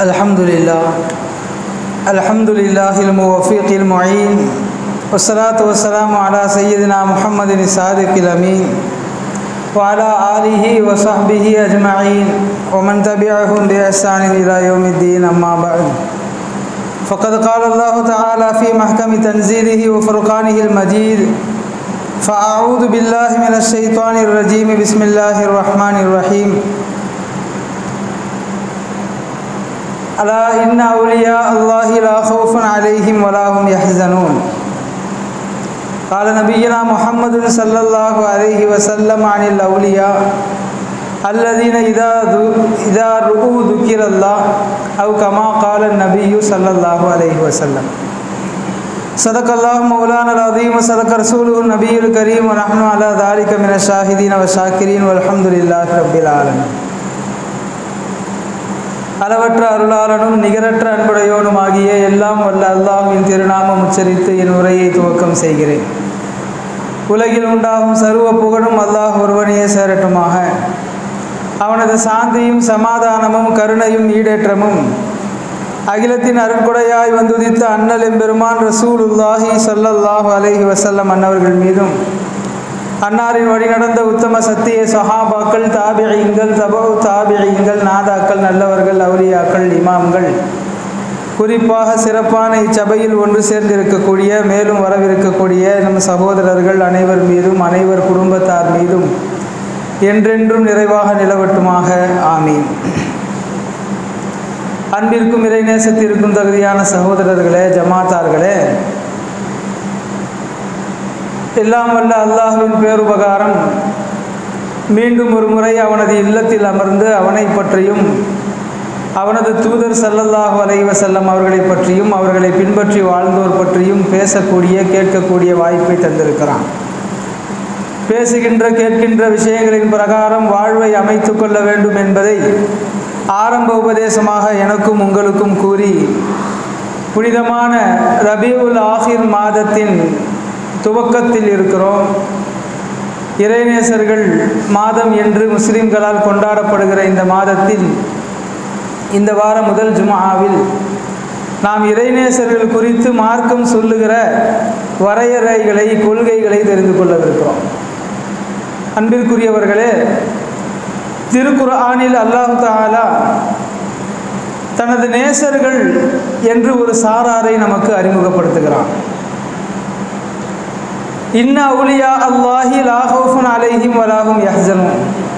الحمد لله الحمد لله الموفق المعين والصلاة والسلام على سيدنا محمد الصادق الأمين وعلى آله وصحبه أجمعين ومن تبعهم بإحسان إلى يوم الدين أما بعد فقد قال الله تعالى في محكم تنزيله وفرقانه المجيد فأعوذ بالله من الشيطان الرجيم بسم الله الرحمن الرحيم ألا إن أولياء الله لا خوف عليهم ولا هم يحزنون قال نبينا محمد صلى الله عليه وسلم عن الأولياء الذين إذا إذا رؤوا ذكر الله أو كما قال النبي صلى الله عليه وسلم صدق الله مولانا العظيم وصدق رسوله النبي الكريم ونحن على ذلك من الشاهدين والشاكرين والحمد لله رب العالمين அளவற்ற அருளாளனும் நிகரற்ற அன்புடையோனும் ஆகிய எல்லாம் வல்ல அல்லாஹுவின் திருநாமம் உச்சரித்து என் உரையை துவக்கம் செய்கிறேன் உலகில் உண்டாகும் சர்வ புகழும் அல்லாஹ் ஒருவனையே சேரட்டுமாக அவனது சாந்தியும் சமாதானமும் கருணையும் ஈடேற்றமும் அகிலத்தின் அருட்கொடையாய் வந்துதித்த அண்ணல் எம்பெருமான் ரசூல் உல்லாஹி சல்லல்லாஹு அலைஹி வசல்லம் அன்னவர்கள் மீதும் அன்னாரின் வழிநடந்த உத்தம சத்திய சஹாபாக்கள் தாபியங்கள் தபவு தாபியங்கள் நாதாக்கள் நல்லவர்கள் அவுலியாக்கள் இமாம்கள் குறிப்பாக சிறப்பான இச்சபையில் ஒன்று சேர்ந்திருக்கக்கூடிய மேலும் வரவிருக்கக்கூடிய நம் சகோதரர்கள் அனைவர் மீதும் அனைவர் குடும்பத்தார் மீதும் என்றென்றும் நிறைவாக நிலவட்டுமாக ஆமீன் அன்பிற்கும் இறைநேசத்திற்கும் தகுதியான சகோதரர்களே ஜமாத்தார்களே எல்லாம் வல்ல அல்லாஹுவின் பேருபகாரம் மீண்டும் ஒரு முறை அவனது இல்லத்தில் அமர்ந்து அவனை பற்றியும் அவனது தூதர் சல்லல்லாஹு அலைவ செல்லம் அவர்களை பற்றியும் அவர்களை பின்பற்றி வாழ்ந்தோர் பற்றியும் பேசக்கூடிய கேட்கக்கூடிய வாய்ப்பை தந்திருக்கிறான் பேசுகின்ற கேட்கின்ற விஷயங்களின் பிரகாரம் வாழ்வை அமைத்து கொள்ள வேண்டும் என்பதை ஆரம்ப உபதேசமாக எனக்கும் உங்களுக்கும் கூறி புனிதமான ரபியுல் ஆஹிர் மாதத்தின் துவக்கத்தில் இருக்கிறோம் இறைநேசர்கள் மாதம் என்று முஸ்லிம்களால் கொண்டாடப்படுகிற இந்த மாதத்தில் இந்த வார முதல் ஜுமாவில் நாம் இறைநேசர்கள் குறித்து மார்க்கம் சொல்லுகிற வரையறைகளை கொள்கைகளை தெரிந்து கொள்ளவிருக்கிறோம் அன்பிற்குரியவர்களே திருக்குர்ஆனில் அல்லாஹு தாலா தனது நேசர்கள் என்று ஒரு சாராரை நமக்கு அறிமுகப்படுத்துகிறான் இன்ன அவுலியா அல்லாஹி லாஹோஃபுன் அலைஹிம் வலாஹும் யஹ்சனும்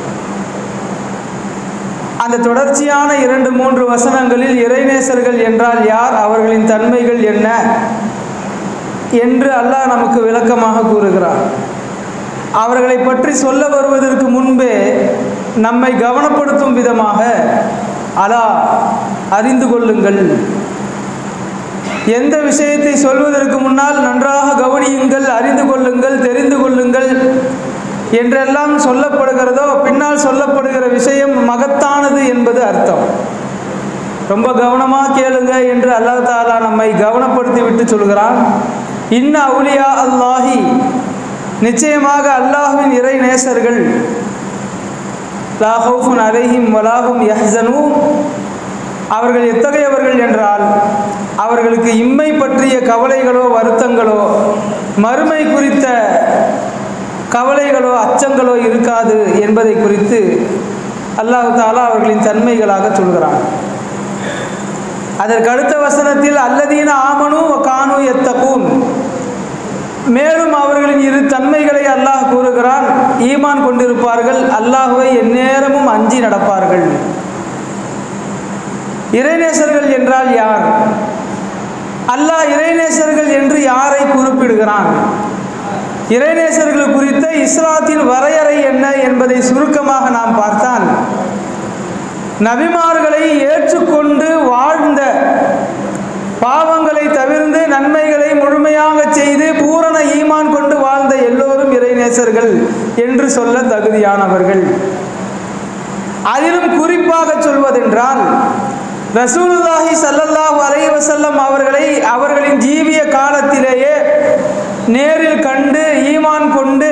அந்த தொடர்ச்சியான இரண்டு மூன்று வசனங்களில் இறைநேசர்கள் என்றால் யார் அவர்களின் தன்மைகள் என்ன என்று அல்லாஹ் நமக்கு விளக்கமாக கூறுகிறார் அவர்களை பற்றி சொல்ல வருவதற்கு முன்பே நம்மை கவனப்படுத்தும் விதமாக அலா அறிந்து கொள்ளுங்கள் எந்த விஷயத்தை சொல்வதற்கு முன்னால் நன்றாக கவனியுங்கள் அறிந்து கொள்ளுங்கள் தெரிந்து கொள்ளுங்கள் என்றெல்லாம் சொல்லப்படுகிறதோ பின்னால் சொல்லப்படுகிற விஷயம் மகத்தானது என்பது அர்த்தம் ரொம்ப கவனமாக கேளுங்க என்று அல்லா தாலா நம்மை கவனப்படுத்தி விட்டு சொல்கிறான் இன்ன அவுலியா அல்லாஹி நிச்சயமாக அல்லாஹுவின் இறை நேசர்கள் லாஹூஃபுன் அலைஹிம் வலாஹும் யஹ்சனு அவர்கள் எத்தகையவர்கள் என்றால் அவர்களுக்கு இம்மை பற்றிய கவலைகளோ வருத்தங்களோ மறுமை குறித்த கவலைகளோ அச்சங்களோ இருக்காது என்பதை குறித்து அல்லாஹு தாலா அவர்களின் தன்மைகளாக சொல்கிறான் அதற்கு அடுத்த வசனத்தில் அல்லதீன ஆமனு கானு எத்தகூன் மேலும் அவர்களின் இரு தன்மைகளை அல்லாஹ் கூறுகிறான் ஈமான் கொண்டிருப்பார்கள் அல்லாஹுவை எந்நேரமும் அஞ்சி நடப்பார்கள் இறைநேசர்கள் என்றால் யார் அல்லாஹ் இறைநேசர்கள் என்று யாரை குறிப்பிடுகிறான் இறைநேசர்கள் குறித்த இஸ்லாத்தின் வரையறை என்ன என்பதை சுருக்கமாக நாம் பார்த்தால் நபிமார்களை ஏற்றுக்கொண்டு வாழ்ந்த பாவங்களை தவிர்ந்து நன்மைகளை முழுமையாக செய்து பூரண ஈமான் கொண்டு வாழ்ந்த எல்லோரும் இறைநேசர்கள் என்று சொல்ல தகுதியானவர்கள் அதிலும் குறிப்பாக சொல்வதென்றால் ரசூலுல்லாஹி சல்லல்லாஹு அலைவசல்லம் அவர்களை அவர்களின் ஜீவிய காலத்திலேயே நேரில் கண்டு ஈமான் கொண்டு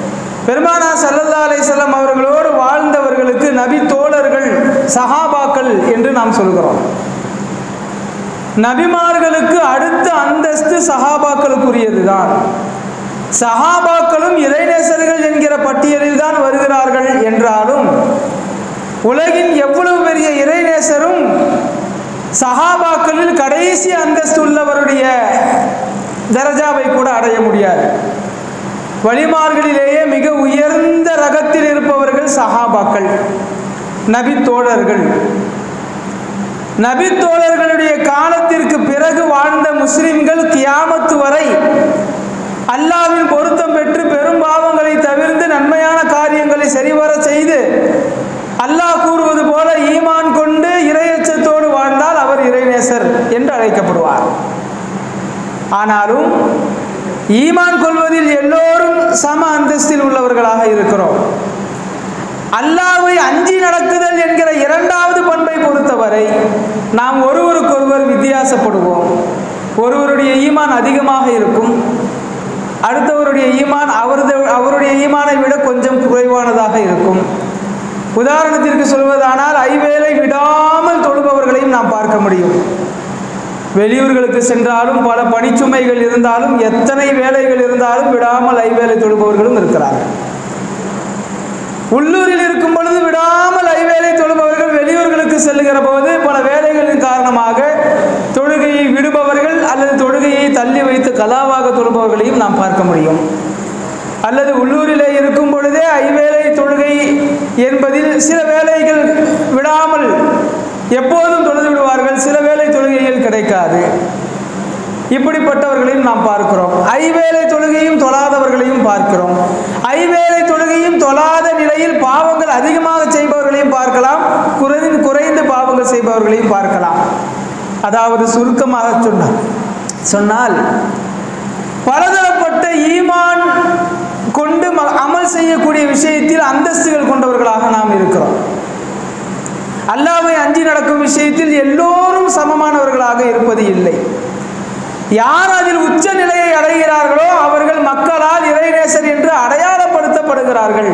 பெருமானா சல்லல்லா அலிசல்லாம் அவர்களோடு வாழ்ந்தவர்களுக்கு நபி தோழர்கள் சஹாபாக்கள் ஆஃப்தல் என்று நாம் சொல்கிறோம் நபிமார்களுக்கு அடுத்த அந்தஸ்து சஹாபாக்களுக்குரியதுதான் சஹாபாக்களும் இறைநேசர்கள் என்கிற பட்டியலில் தான் வருகிறார்கள் என்றாலும் உலகின் எவ்வளவு பெரிய இறைநேசரும் சஹாபாக்களில் கடைசி அந்தஸ்து உள்ளவருடைய தரஜாவை கூட அடைய முடியாது வழிமார்களிலேயே மிக உயர்ந்த ரகத்தில் இருப்பவர்கள் சஹாபாக்கள் நபி தோழர்கள் நபி தோழர்களுடைய காலத்திற்கு பிறகு வாழ்ந்த முஸ்லிம்கள் கியாமத்து வரை அல்லாவின் பொருத்தம் பெற்று பெரும் பாவங்களை தவிர்த்து நன்மையான காரியங்களை சரிவர செய்து அல்லாஹ் கூறுவது போல ஈமான் கொண்டு இறையச்சத்தோடு வாழ்ந்தால் அவர் இறைநேசர் என்று அழைக்கப்படுவார் ஆனாலும் ஈமான் கொள்வதில் எல்லோரும் சம அந்தஸ்தில் உள்ளவர்களாக இருக்கிறோம் அல்லாவை அஞ்சி நடக்குதல் என்கிற இரண்டாவது பண்பை பொறுத்தவரை நாம் ஒருவருக்கொருவர் வித்தியாசப்படுவோம் ஒருவருடைய ஈமான் அதிகமாக இருக்கும் அடுத்தவருடைய ஈமான் அவரது அவருடைய ஈமானை விட கொஞ்சம் குறைவானதாக இருக்கும் உதாரணத்திற்கு சொல்வதானால் ஐவேளை விடாமல் தொழுபவர்களையும் நாம் பார்க்க முடியும் வெளியூர்களுக்கு சென்றாலும் பல பணிச்சுமைகள் இருந்தாலும் எத்தனை வேலைகள் இருந்தாலும் விடாமல் ஐவேளை தொழுபவர்களும் இருக்கிறார்கள் உள்ளூரில் இருக்கும் பொழுது விடாமல் ஐவேளை தொழுபவர்கள் வெளியூர்களுக்கு செல்லுகிற போது பல வேலைகளின் காரணமாக தொழுகையை விடுபவர்கள் அல்லது தொழுகையை தள்ளி வைத்து கலாவாக தொழுபவர்களையும் நாம் பார்க்க முடியும் அல்லது உள்ளூரிலே இருக்கும் பொழுதே ஐவேளை தொழுகை என்பதில் சில வேலைகள் விடாமல் எப்போதும் தொழுது விடுவார்கள் சில வேளை தொழுகைகள் கிடைக்காது இப்படிப்பட்டவர்களையும் நாம் பார்க்கிறோம் ஐவேளை தொழுகையும் தொழாதவர்களையும் பார்க்கிறோம் ஐவேளை தொழுகையும் தொழாத நிலையில் பாவங்கள் அதிகமாக செய்பவர்களையும் பார்க்கலாம் குறைந்து குறைந்து பாவங்கள் செய்பவர்களையும் பார்க்கலாம் அதாவது சுருக்கமாக சொன்னார் சொன்னால் பலதரப்பட்ட ஈமான் கொண்டு ம- அமல் செய்யக்கூடிய விஷயத்தில் அந்தஸ்துகள் கொண்டவர்களாக நாம் இருக்கிறோம் அல்லாவை அஞ்சி நடக்கும் விஷயத்தில் எல்லோரும் சமமானவர்களாக இருப்பது இல்லை யார் அதில் உச்ச நிலையை அடைகிறார்களோ அவர்கள் மக்களால் இறைநேசர் என்று அடையாளப்படுத்தப்படுகிறார்கள்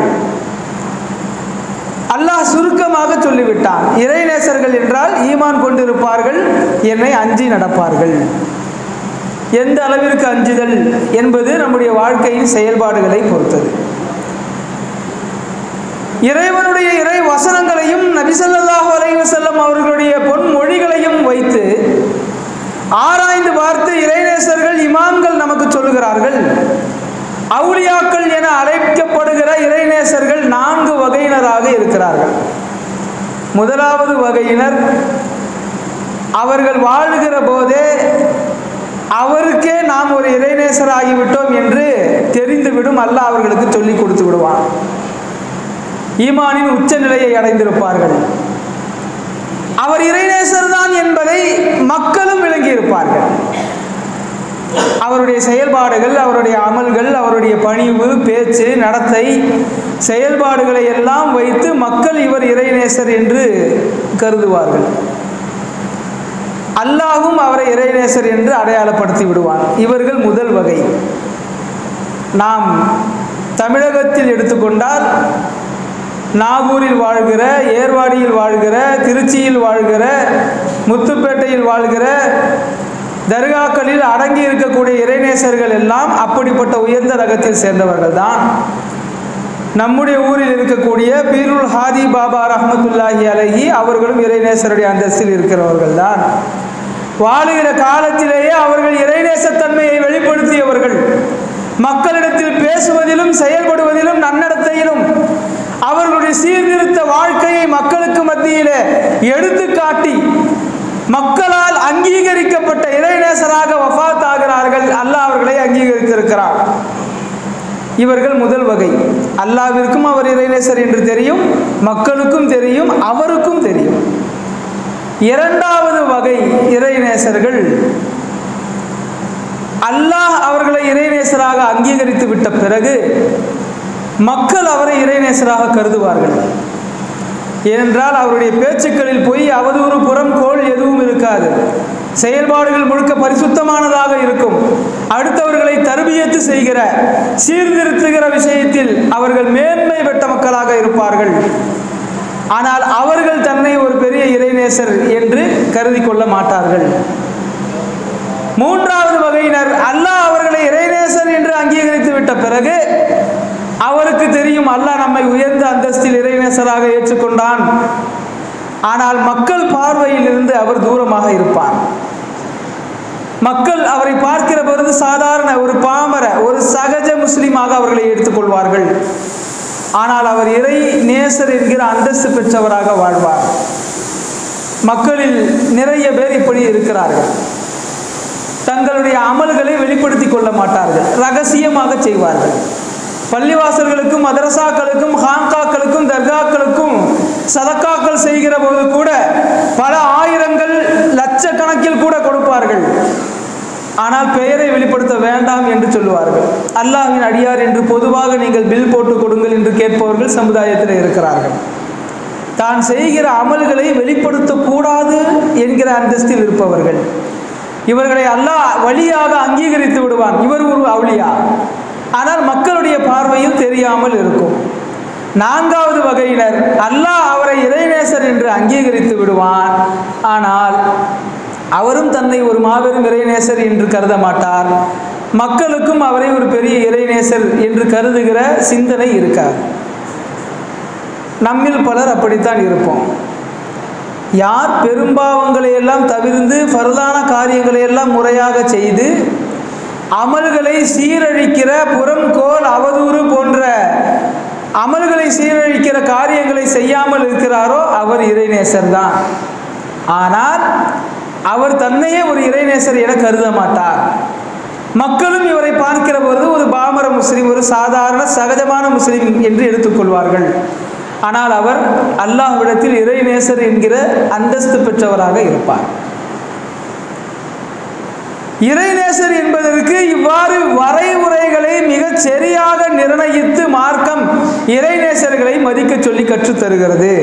அல்லாஹ் சுருக்கமாக சொல்லிவிட்டான் இறைநேசர்கள் என்றால் ஈமான் கொண்டிருப்பார்கள் என்னை அஞ்சி நடப்பார்கள் எந்த அளவிற்கு அஞ்சுதல் என்பது நம்முடைய வாழ்க்கையின் செயல்பாடுகளை பொறுத்தது இறைவனுடைய இறை வசனங்களையும் நபிசல்லாஹு அலைஹி வஸல்லம் அவர்களுடைய பொன்மொழிகளையும் வைத்து ஆராய்ந்து பார்த்து இறைநேசர்கள் இமாம்கள் நமக்கு சொல்லுகிறார்கள் அவுலியாக்கள் என அழைக்கப்படுகிற இறைநேசர்கள் நான்கு வகையினராக இருக்கிறார்கள் முதலாவது வகையினர் அவர்கள் வாழுகிற போதே அவருக்கே நாம் ஒரு இறைநேசராகிவிட்டோம் என்று தெரிந்துவிடும் அல்லாஹ் அவர்களுக்கு சொல்லிக் கொடுத்து விடுவான் ஈமானின் உச்ச நிலையை அடைந்திருப்பார்கள் அவர் இறைநேசர் தான் என்பதை மக்களும் விளங்கியிருப்பார்கள் அவருடைய செயல்பாடுகள் அவருடைய அமல்கள் அவருடைய பணிவு பேச்சு நடத்தை செயல்பாடுகளை எல்லாம் வைத்து மக்கள் இவர் இறைநேசர் என்று கருதுவார்கள் அல்லாஹும் அவரை இறைநேசர் என்று அடையாளப்படுத்தி விடுவான் இவர்கள் முதல் வகை நாம் தமிழகத்தில் எடுத்துக்கொண்டால் நாகூரில் வாழ்கிற ஏர்வாடியில் வாழ்கிற திருச்சியில் வாழ்கிற முத்துப்பேட்டையில் வாழ்கிற தர்காக்களில் அடங்கி இருக்கக்கூடிய இறைநேசர்கள் எல்லாம் அப்படிப்பட்ட உயர்ந்த ரகத்தில் சேர்ந்தவர்கள் தான் நம்முடைய ஊரில் இருக்கக்கூடிய பீருல் ஹாதி பாபா ரஹ்மத்துல்லாஹி அலைஹி அவர்களும் இறைநேசருடைய அந்தஸ்தில் இருக்கிறவர்கள் தான் வாழுகிற காலத்திலேயே அவர்கள் இறைநேசத்தன்மையை வெளிப்படுத்தியவர்கள் மக்களிடத்தில் பேசுவதிலும் செயல்படுவதிலும் நன்னடத்தையிலும் அவர்களுடைய சீர்திருத்த வாழ்க்கையை மக்களுக்கு மத்தியிலே எடுத்துக்காட்டி மக்களால் அங்கீகரிக்கப்பட்ட இறைநேசராக வஃபாத் ஆகிறார்கள் அல்லாஹ் அவர்களை அங்கீகரித்திருக்கிறார் இவர்கள் முதல் வகை அல்லாவிற்கும் அவர் இறைநேசர் என்று தெரியும் மக்களுக்கும் தெரியும் அவருக்கும் தெரியும் இரண்டாவது வகை இறைநேசர்கள் அல்லாஹ் அவர்களை இறைநேசராக அங்கீகரித்து விட்ட பிறகு மக்கள் அவரை இறைநேசராக கருதுவார்கள் ஏனென்றால் அவருடைய பேச்சுக்களில் பொய் அவதூறு புறம் கோள் எதுவும் இருக்காது செயல்பாடுகள் முழுக்க பரிசுத்தமானதாக இருக்கும் அடுத்தவர்களை தருபியத்து செய்கிற சீர்திருத்துகிற விஷயத்தில் அவர்கள் மேன்மை பெற்ற மக்களாக இருப்பார்கள் ஆனால் அவர்கள் தன்னை ஒரு பெரிய இறைநேசர் என்று கருதி கொள்ள மாட்டார்கள் மூன்றாவது வகையினர் அல்லாஹ் அவர்களை இறைநேசர் என்று அங்கீகரித்து விட்ட பிறகு அவருக்கு தெரியும் அல்லாஹ் நம்மை உயர்ந்த அந்தஸ்தில் இறைநேசராக ஏற்றுக்கொண்டான் ஆனால் மக்கள் பார்வையில் இருந்து அவர் தூரமாக இருப்பார் மக்கள் அவரை பார்க்கிற பொழுது சாதாரண ஒரு பாமர ஒரு சகஜ முஸ்லீமாக அவர்களை எடுத்துக்கொள்வார்கள் ஆனால் அவர் இறை நேசர் என்கிற அந்தஸ்து பெற்றவராக வாழ்வார் மக்களில் நிறைய பேர் இப்படி இருக்கிறார்கள் தங்களுடைய அமல்களை வெளிப்படுத்தி கொள்ள மாட்டார்கள் ரகசியமாக செய்வார்கள் பள்ளிவாசல்களுக்கும் மதரசாக்களுக்கும் ஹாங்காக்களுக்கும் தர்காக்களுக்கும் சதக்காக்கள் செய்கிற போது கூட பல ஆயிரங்கள் லட்சக்கணக்கில் கூட கொடுப்பார்கள் ஆனால் பெயரை வெளிப்படுத்த வேண்டாம் என்று சொல்லுவார்கள் அல்லாஹ்வின் அடியார் என்று பொதுவாக நீங்கள் பில் போட்டு கொடுங்கள் என்று கேட்பவர்கள் சமுதாயத்தில் இருக்கிறார்கள் தான் செய்கிற அமல்களை வெளிப்படுத்தக்கூடாது என்கிற அந்தஸ்தில் இருப்பவர்கள் இவர்களை அல்லாஹ் வழியாக அங்கீகரித்து விடுவான் இவர் ஒரு அவுளியா ஆனால் மக்களுடைய பார்வையில் தெரியாமல் இருக்கும் நான்காவது வகையினர் அல்லாஹ் அவரை இறைநேசர் என்று அங்கீகரித்து விடுவான் ஆனால் அவரும் தன்னை ஒரு மாபெரும் இறைநேசர் என்று கருத மாட்டார் மக்களுக்கும் அவரை ஒரு பெரிய இறைநேசர் என்று கருதுகிற சிந்தனை இருக்காது நம்மில் பலர் அப்படித்தான் இருப்போம் யார் பெரும்பாவங்களை எல்லாம் தவிர்ந்து ஃபர்தான காரியங்களை எல்லாம் முறையாக செய்து அமல்களை சீரழிக்கிற புறம்கோல் அவதூறு போன்ற அமல்களை சீரழிக்கிற காரியங்களை செய்யாமல் இருக்கிறாரோ அவர் இறைநேசர் தான் ஆனால் அவர் தன்னையே ஒரு இறைநேசர் என கருத மாட்டார் மக்களும் இவரை பார்க்கிற பொழுது ஒரு பாமர முஸ்லீம் ஒரு சாதாரண சகஜமான முஸ்லீம் என்று எடுத்துக்கொள்வார்கள் ஆனால் அவர் அல்லாஹ்விடத்தில் இறைநேசர் என்கிற அந்தஸ்து பெற்றவராக இருப்பார் இறைநேசர் என்பதற்கு இவ்வாறு வரைமுறைகளை மிகச் சரியாக நிர்ணயித்து மார்க்கம் இறைநேசர்களை மதிக்க சொல்லி கற்றுத் தருகிறது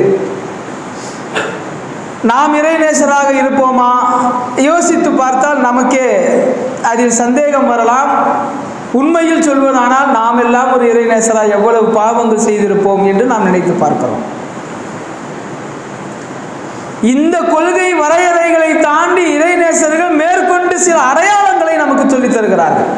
நாம் இறைநேசராக இருப்போமா யோசித்து பார்த்தால் நமக்கே அதில் சந்தேகம் வரலாம் உண்மையில் சொல்வதானால் நாம் எல்லாம் ஒரு இறைநேசராக எவ்வளவு பாவங்கள் செய்திருப்போம் என்று நாம் நினைத்து பார்க்கிறோம் இந்த கொள்கை வரையறைகளை தாண்டி இறைநேசர்கள் மேற்கொண்டு சில அடையாளங்களை நமக்கு சொல்லித் தருகிறார்கள்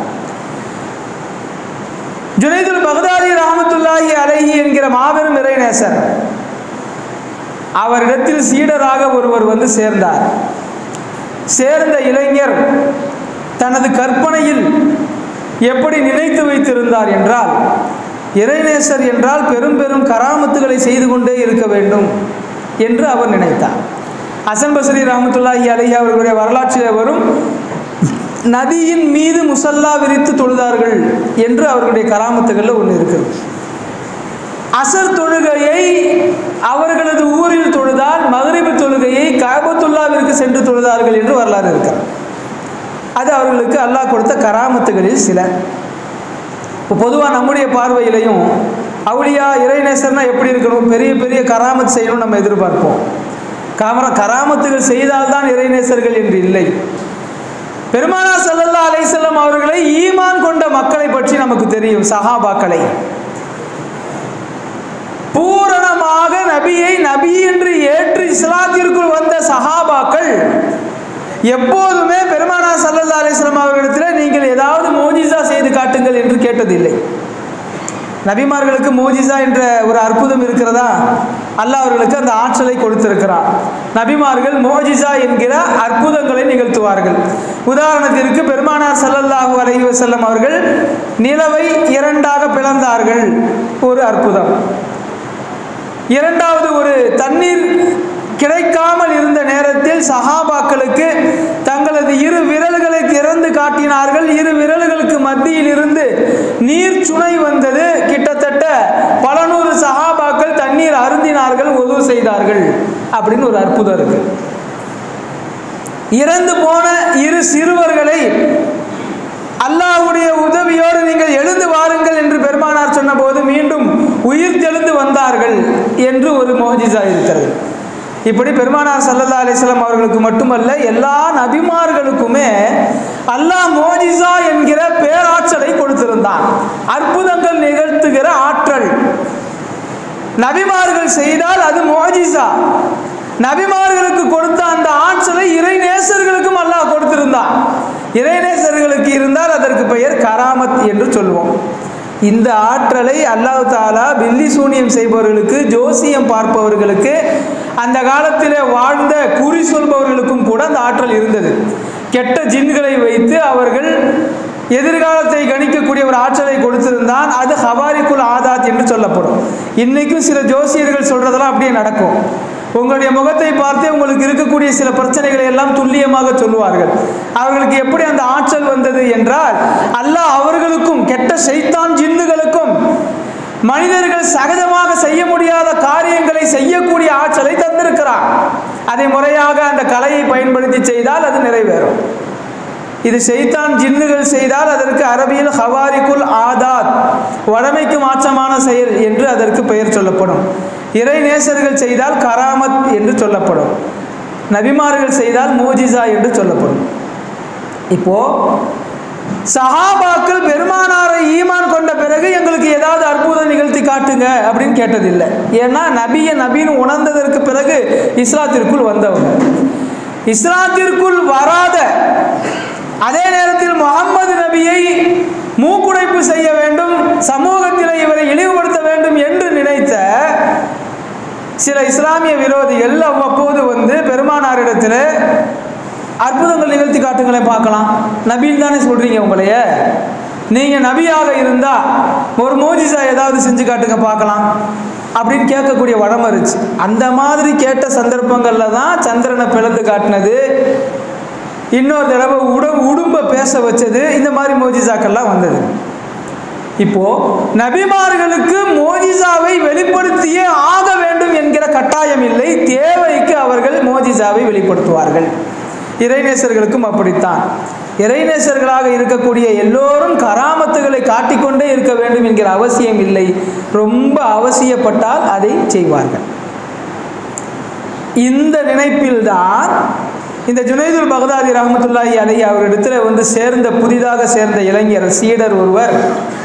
ஜுனைதுல் பகதாதி ரஹமத்துல்லாஹி அலைஹி என்கிற மாபெரும் இறைநேசர் அவரிடத்தில் சீடராக ஒருவர் வந்து சேர்ந்தார் சேர்ந்த இளைஞர் தனது கற்பனையில் எப்படி நினைத்து வைத்திருந்தார் என்றால் இறைநேசர் என்றால் பெரும் பெரும் கராமத்துகளை செய்து கொண்டே இருக்க வேண்டும் என்று அவர் நினைத்தார் அசன் பசரி ரஹமத்துல்லாஹி அலைஹி அவர்களுடைய வரலாற்றில் வரும் நதியின் மீது முசல்லா விரித்து தொழுதார்கள் என்று அவர்களுடைய கராமத்துகளில் ஒன்று இருக்குது அசர் தொழுகையை அவர்களது ஊரில் தொழுதால் மகரிபு தொழுகையை காபத்துல்லாவிற்கு சென்று தொழுதார்கள் என்று வரலாறு இருக்கிறது அது அவர்களுக்கு அல்லாஹ் கொடுத்த கராமத்துகளில் சில இப்போ பொதுவாக நம்முடைய பார்வையிலையும் அவுளியா இறைநேசர்னா எப்படி இருக்கணும் பெரிய பெரிய கராமத் செய்யணும் நம்ம எதிர்பார்ப்போம் காமரா கராமத்துகள் செய்தால்தான் இறைநேசர்கள் என்று இல்லை பெருமானா சல்லல்லா அலைசல்லம் அவர்களை ஈமான் கொண்ட மக்களை பற்றி நமக்கு தெரியும் சஹாபாக்களை பூரணமாக நபியை நபி என்று ஏற்று இஸ்லாத்திற்குள் வந்த சஹாபாக்கள் எப்போதுமே பெருமானா சல்லல்லா அலிஸ்லாம் அவர்களிடத்தில் நீங்கள் ஏதாவது மோஜிசா செய்து காட்டுங்கள் என்று கேட்டதில்லை நபிமார்களுக்கு மோஜிசா என்ற ஒரு அற்புதம் இருக்கிறதா அல்லாஹ் அவர்களுக்கு அந்த ஆற்றலை கொடுத்திருக்கிறார் நபிமார்கள் மோஜிசா என்கிற அற்புதங்களை நிகழ்த்துவார்கள் உதாரணத்திற்கு பெருமானார் சல்லல்லாஹு அலைஹி வஸல்லம் அவர்கள் நிலவை இரண்டாக பிளந்தார்கள் ஒரு அற்புதம் இரண்டாவது ஒரு தண்ணீர் கிடைக்காமல் இருந்த நேரத்தில் சஹாபாக்களுக்கு தங்களது இரு விரல்களை திறந்து காட்டினார்கள் இரு விரல்களுக்கு மத்தியில் இருந்து நீர் சுனை வந்தது கிட்டத்தட்ட பல நூறு சஹாபாக்கள் தண்ணீர் அருந்தினார்கள் உதவு செய்தார்கள் அப்படின்னு ஒரு அற்புதம் இருக்கு இறந்து போன இரு சிறுவர்களை அல்லாஹ்வுடைய உதவியோடு நீங்கள் எழுந்து வாருங்கள் என்று பெருமானார் சொன்னபோது மீண்டும் உயிர் தெழுந்து வந்தார்கள் என்று ஒரு மோஜிசா இருக்கிறது இப்படி பெருமானார் சல்லல்லா அலிஸ்லாம் அவர்களுக்கு மட்டுமல்ல எல்லா நபிமார்களுக்குமே அல்லாஹ் மோஜிசா என்கிற பேராற்றலை கொடுத்திருந்தான் அற்புதங்கள் நிகழ்த்துகிற ஆற்றல் நபிமார்கள் செய்தால் அது மோஜிசா நபிமார்களுக்கு கொடுத்த அந்த ஆற்றலை இறை நேசர்களுக்கும் அல்லாஹ் கொடுத்திருந்தான் இறை நேசர்களுக்கு இருந்தால் அதற்கு பெயர் கராமத் என்று சொல்வோம் இந்த ஆற்றலை அல்லாஹ் தாலா பில்லி சூனியம் செய்பவர்களுக்கு ஜோசியம் பார்ப்பவர்களுக்கு அந்த காலத்தில் வாழ்ந்த குறி சொல்பவர்களுக்கும் கூட அந்த ஆற்றல் இருந்தது கெட்ட ஜின்களை வைத்து அவர்கள் எதிர்காலத்தை கணிக்கக்கூடிய ஒரு ஆற்றலை கொடுத்திருந்தான் அது ஹவாரிக்குல் ஆதாத் என்று சொல்லப்படும் இன்னைக்கும் சில ஜோசியர்கள் சொல்றதெல்லாம் அப்படியே நடக்கும் உங்களுடைய முகத்தை பார்த்தே உங்களுக்கு இருக்கக்கூடிய சில பிரச்சனைகளை எல்லாம் துல்லியமாக சொல்லுவார்கள் அவர்களுக்கு எப்படி அந்த ஆற்றல் வந்தது என்றால் அல்லாஹ் அவர்களுக்கும் கெட்ட சைத்தான் ஜின்னுகளுக்கும் மனிதர்கள் சகஜமாக செய்ய முடியாத காரியங்களை செய்யக்கூடிய ஆற்றலை தந்திருக்கிறார் அதை முறையாக அந்த கலையை பயன்படுத்தி செய்தால் அது நிறைவேறும் இது செய்தான் ஜின்னுகள் செய்தால் அதற்கு அரபியில் ஹவாரிக்குல் ஆதாத் வடமைக்கு மாற்றமான செயல் என்று அதற்கு பெயர் சொல்லப்படும் இறை நேசர்கள் செய்தால் கராமத் என்று சொல்லப்படும் நபிமார்கள் செய்தால் மூஜிசா என்று சொல்லப்படும் இப்போ சஹாபாக்கள் பெருமானாரை ஈமான் கொண்ட பிறகு எங்களுக்கு ஏதாவது அற்புதம் நிகழ்த்தி காட்டுங்க அப்படின்னு கேட்டதில்லை ஏன்னா நபியை நபின்னு உணர்ந்ததற்கு பிறகு இஸ்லாத்திற்குள் வந்தவங்க இஸ்லாத்திற்குள் வராத அதே நேரத்தில் முகம்மது நபியை மூக்குடைப்பு செய்ய வேண்டும் சமூகத்தில் இவரை இழிவுபடுத்த வேண்டும் என்று நினைத்த சில இஸ்லாமிய விரோதிகள் அவ்வப்போது வந்து பெருமானாரிடத்தில் அற்புதங்கள் நிகழ்த்தி காட்டுங்களேன் பார்க்கலாம் நபின்னு தானே சொல்றீங்க உங்களைய நீங்க நபியாக இருந்தா ஒரு மோஜிசா ஏதாவது செஞ்சு காட்டுங்க பார்க்கலாம் அப்படின்னு கேட்கக்கூடிய வழமை இருந்துச்சு அந்த மாதிரி கேட்ட சந்தர்ப்பங்கள்ல தான் சந்திரனை பிளந்து காட்டினது இன்னொரு தடவை உட உடும்ப பேச வச்சது இந்த மாதிரி மோஜிசாக்கள்லாம் வந்தது இப்போ நபிமார்களுக்கு மோஜிசாவை வெளிப்படுத்தியே ஆக வேண்டும் என்கிற கட்டாயம் இல்லை தேவைக்கு அவர்கள் மோஜிசாவை வெளிப்படுத்துவார்கள் இறைநேசர்களுக்கும் அப்படித்தான் இறைநேசர்களாக இருக்கக்கூடிய எல்லோரும் கராமத்துகளை காட்டிக்கொண்டே இருக்க வேண்டும் என்கிற அவசியம் இல்லை ரொம்ப அவசியப்பட்டால் அதை செய்வார்கள் இந்த நினைப்பில்தான் இந்த ஜுனைதுல் பகதாதி ரஹமத்துல்லாஹி அலை அவரிடத்தில் வந்து சேர்ந்த புதிதாக சேர்ந்த இளைஞர் சீடர் ஒருவர்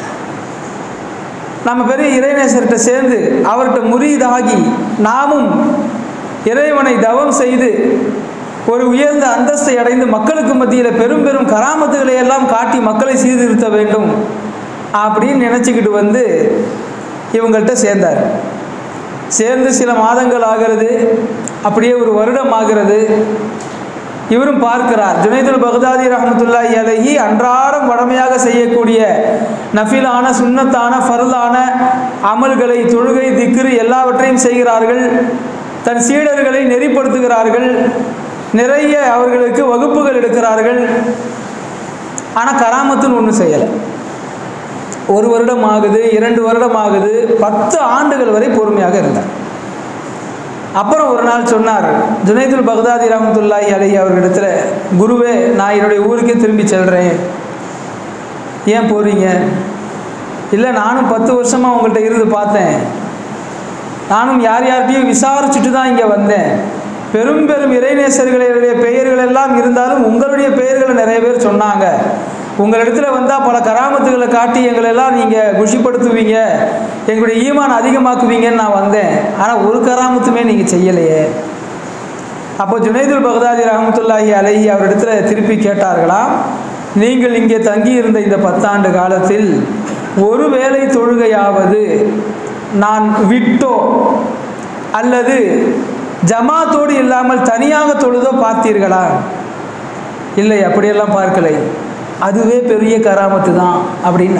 நம்ம பெரிய இறைநேசர்கிட்ட சேர்ந்து அவர்கிட்ட முறியதாகி நாமும் இறைவனை தவம் செய்து ஒரு உயர்ந்த அந்தஸ்தை அடைந்து மக்களுக்கு மத்தியில் பெரும் பெரும் கராமத்துகளை எல்லாம் காட்டி மக்களை சீர்திருத்த வேண்டும் அப்படின்னு நினச்சிக்கிட்டு வந்து இவங்கள்ட்ட சேர்ந்தார் சேர்ந்து சில மாதங்கள் ஆகிறது அப்படியே ஒரு வருடம் ஆகிறது இவரும் பார்க்கிறார் ஜுனைதுல் பகதாதி ரஹமத்துல்லாஹி அலைஹி அன்றாடம் வடமையாக செய்யக்கூடிய நஃபிலான சுன்னத்தான ஃபர்லான அமல்களை தொழுகை திக்ரு எல்லாவற்றையும் செய்கிறார்கள் தன் சீடர்களை நெறிப்படுத்துகிறார்கள் நிறைய அவர்களுக்கு வகுப்புகள் எடுக்கிறார்கள் ஆனால் கராமத்துன்னு ஒன்றும் செய்யலை ஒரு வருடம் ஆகுது இரண்டு வருடம் ஆகுது பத்து ஆண்டுகள் வரை பொறுமையாக இருந்தார் அப்புறம் ஒரு நாள் சொன்னார் ஜுனைதுல் பகதாதி ரஹமத்துல்லாஹி அலி அவர்களிடத்தில் குருவே நான் என்னுடைய ஊருக்கே திரும்பி செல்கிறேன் ஏன் போகிறீங்க இல்லை நானும் பத்து வருஷமாக உங்கள்கிட்ட இருந்து பார்த்தேன் நானும் யார் யார்கிட்டையும் விசாரிச்சுட்டு தான் இங்கே வந்தேன் பெரும் பெரும் இறைநேசர்களுடைய பெயர்கள் எல்லாம் இருந்தாலும் உங்களுடைய பெயர்களை நிறைய பேர் சொன்னாங்க உங்களிடத்துல வந்தால் பல கராமத்துகளை காட்டி எங்களெல்லாம் நீங்கள் குஷிப்படுத்துவீங்க எங்களுடைய ஈமான் அதிகமாக்குவீங்கன்னு நான் வந்தேன் ஆனால் ஒரு கராமத்துமே நீங்கள் செய்யலையே அப்போ ஜுனைதுல் பகதாதி ரஹமத்துல்லாஹி அலைஹி அவரிடத்துல திருப்பி கேட்டார்களாம் நீங்கள் இங்கே தங்கி இருந்த இந்த பத்தாண்டு காலத்தில் ஒரு வேளை தொழுகையாவது நான் விட்டோ அல்லது ஜமாத்தோடு இல்லாமல் தனியாக தொழுதோ பார்த்தீர்களா இல்லை அப்படியெல்லாம் பார்க்கலை அதுவே பெரிய கராமத்து தான் அப்படின்னா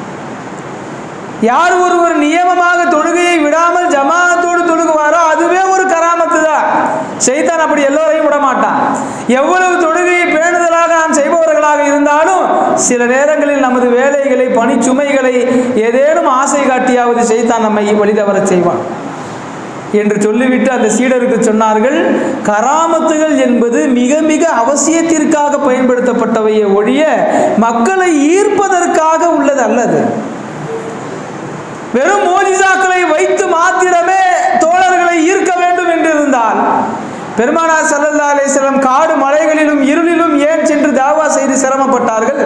யார் ஒருவர் நியமமாக தொழுகையை விடாமல் ஜமாத்தோடு தொழுகுவாரோ அதுவே ஒரு கராமத்து தான் செய்தான் அப்படி எல்லோரையும் விட மாட்டான் எவ்வளவு தொழுகையை பேணுதலாக நாம் செய்பவர்களாக இருந்தாலும் சில நேரங்களில் நமது வேலைகளை பணிச்சுமைகளை ஏதேனும் ஆசை காட்டியாவது செய்தான் நம்மை வழிதவரச் செய்வான் என்று சொல்லிவிட்டு அந்த சீடருக்கு சொன்னார்கள் கராமத்துகள் என்பது மிக மிக அவசியத்திற்காக பயன்படுத்தப்பட்டவையே ஒழிய மக்களை ஈர்ப்பதற்காக உள்ளது அல்லது வெறும் மோஜிசாக்களை வைத்து மாத்திரமே தோழர்களை ஈர்க்க வேண்டும் என்று இருந்தால் பெருமானார் சல்லல்லா அலிஸ்லம் காடு மலைகளிலும் இருளிலும் ஏன் சென்று தாவா செய்து சிரமப்பட்டார்கள்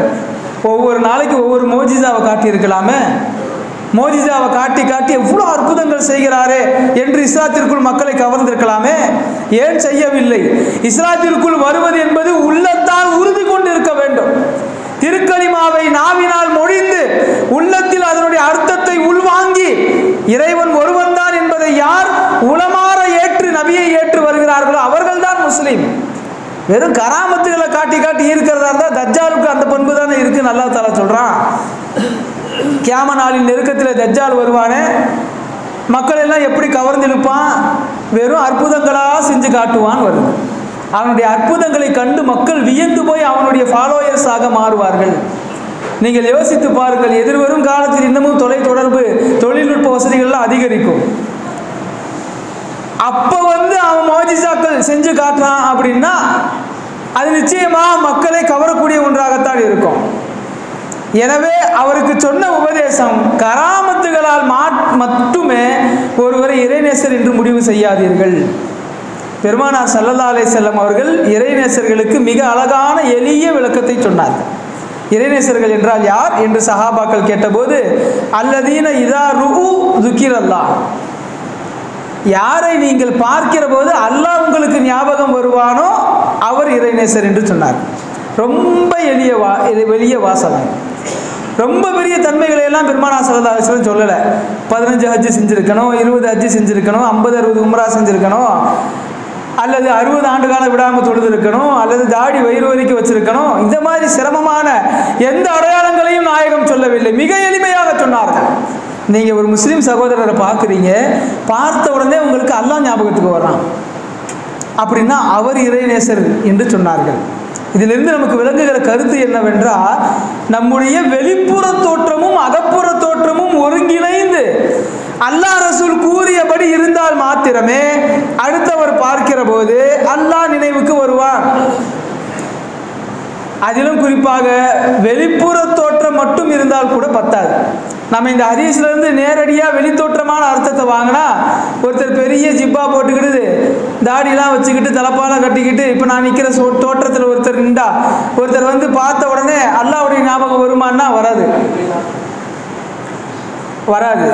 ஒவ்வொரு நாளைக்கு ஒவ்வொரு மோஜிசாவை காட்டியிருக்கலாமே மோஜிசாவை காட்டி காட்டி எவ்வளோ அற்புதங்கள் செய்ய செய்கிறாரே என்று இஸ்லாத்திற்குள் மக்களை கவர்ந்திருக்கலாமே ஏன் செய்யவில்லை இஸ்லாத்திற்குள் வருவது என்பது உள்ளத்தால் உறுதி கொண்டு இருக்க வேண்டும் திருக்கலிமாவை நாவினால் மொழிந்து உள்ளத்தில் அதனுடைய அர்த்தத்தை உள்வாங்கி இறைவன் ஒருவன் தான் என்பதை யார் உளமாற ஏற்று நபியை ஏற்று வருகிறார்களோ அவர்கள்தான் முஸ்லீம் வெறும் கராமத்துகளை காட்டி காட்டி இருக்கிறதா இருந்தால் தஜ்ஜாலுக்கு அந்த பண்பு தானே இருக்குன்னு அல்லா தாலா சொல்கிறான் கியாம நாளின் நெருக்கத்தில் தஜ்ஜால் வருவானே மக்கள் எல்லாம் எப்படி கவர்ந்திருப்பான் வெறும் அற்புதங்களாக செஞ்சு காட்டுவான் வருது அவனுடைய அற்புதங்களை கண்டு மக்கள் வியந்து போய் அவனுடைய ஃபாலோயர்ஸாக மாறுவார்கள் நீங்கள் யோசித்து பாருங்கள் எதிர்வரும் காலத்தில் இன்னமும் தொலை தொடர்பு தொழில்நுட்ப வசதிகள்லாம் அதிகரிக்கும் அப்போ வந்து அவன் மோஜிசாக்கள் செஞ்சு காட்டுறான் அப்படின்னா அது நிச்சயமாக மக்களை கவரக்கூடிய ஒன்றாகத்தான் இருக்கும் எனவே அவருக்கு சொன்ன உபதேசம் கராமத்துகளால் மட்டுமே ஒருவரை இறைநேசர் என்று முடிவு செய்யாதீர்கள் பெருமானார் சல்லல்லா அலை செல்லம் அவர்கள் இறைநேசர்களுக்கு மிக அழகான எளிய விளக்கத்தை சொன்னார்கள் இறைநேசர்கள் என்றால் யார் என்று சஹாபாக்கள் கேட்டபோது அல்லதீன இதா ருஹு துக்கிரல்லா யாரை நீங்கள் பார்க்கிற போது அல்லாஹ் உங்களுக்கு ஞாபகம் வருவானோ அவர் இறைநேசர் என்று சொன்னார் ரொம்ப எளிய வா எளிய வாசகம் ரொம்ப பெரிய தன்மைகளை எல்லாம் பெருமானா சல்லா அலிஸ்லம் சொல்லலை பதினஞ்சு ஹஜ்ஜு செஞ்சுருக்கணும் இருபது ஹஜ்ஜு செஞ்சுருக்கணும் ஐம்பது அறுபது உம்ரா செஞ்சுருக்கணும் அல்லது அறுபது ஆண்டு காலம் விடாமல் தொழுது இருக்கணும் அல்லது தாடி வயிறு வரைக்கும் வச்சிருக்கணும் இந்த மாதிரி சிரமமான எந்த அடையாளங்களையும் நாயகம் சொல்லவில்லை மிக எளிமையாக சொன்னார்கள் நீங்கள் ஒரு முஸ்லீம் சகோதரரை பார்க்குறீங்க பார்த்த உடனே உங்களுக்கு அல்லாஹ் ஞாபகத்துக்கு வர்றான் அப்படின்னா அவர் இறைநேசர் என்று சொன்னார்கள் இதிலிருந்து நமக்கு விளங்குகிற கருத்து என்னவென்றால் நம்முடைய வெளிப்புற தோற்றமும் அகப்புற தோற்றமும் ஒருங்கிணைந்து அல்லாஹ் ரசூல் கூறியபடி இருந்தால் மாத்திரமே அடுத்தவர் பார்க்கிற போது அல்லாஹ் நினைவுக்கு வருவான் அதிலும் குறிப்பாக வெளிப்புற தோற்றம் மட்டும் இருந்தால் கூட பத்தாது நம்ம இந்த ஹதீஸ்லேருந்து நேரடியாக வெளித்தோற்றமான அர்த்தத்தை வாங்கினா ஒருத்தர் பெரிய ஜிப்பா போட்டுக்கிட்டு தாடிலாம் வச்சுக்கிட்டு தலைப்பால கட்டிக்கிட்டு இப்போ நான் நிற்கிற சோ தோற்றத்தில் ஒருத்தர் நின்றா ஒருத்தர் வந்து பார்த்த உடனே அல்லாவுடைய ஞாபகம் வருமானா வராது வராது